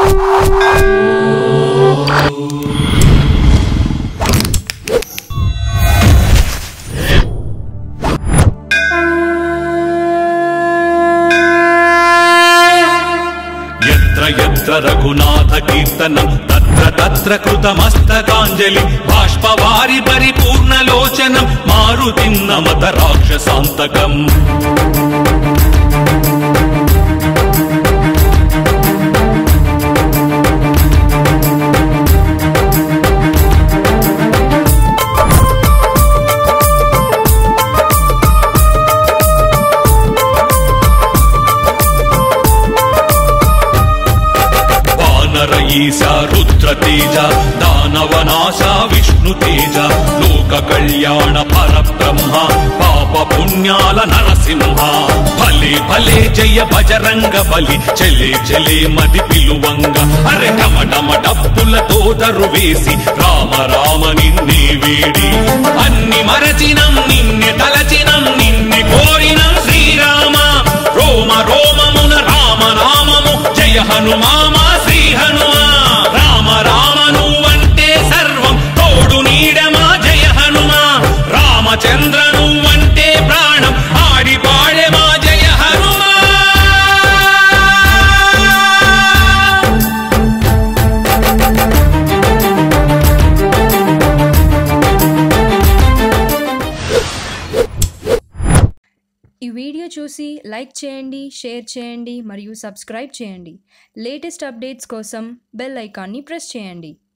ఎత్ర ఎత్ర రఘునాథ కీర్తనం తత్ర తత్ర కృతమస్తకాంజలి బాష్పవారి పరిపూర్ణలోచనం మారుతిన్నమత రాక్షసాంతకం వానర ఈశ రుద్ర తేజ దానవనాశ విష్ణు తేజ లోక కళ్యాణ పరబ్రహ్మ పాప పుణ్యాల నరసింహ భలే భలే జయ బజరంగ బలి చెలే చెలే మది పిలువంగ అరె డమడమ డప్పులతో దరు వేసి రామ రామ నిన్నే వేడి అన్ని మరచినం నిన్నే తలచినం నిన్నే కోరినం శ్రీరామ రోమ రోమమున రామ నామము జయ హనుమామ శ్రీ హనుమా రామ రామ నువ్వంటే సర్వం తోడు నీడమా జయ హనుమా రామచంద్ర నువ్వంటే ప్రాణం ఆడి పాడెమా జయ హనుమా ఈ వీడియో చూసి లైక్ చేయండి షేర్ చేయండి మరియు సబ్స్క్రైబ్ చేయండి లేటెస్ట్ అప్డేట్స్ కోసం బెల్ ఐకాన్ని ప్రెస్ చేయండి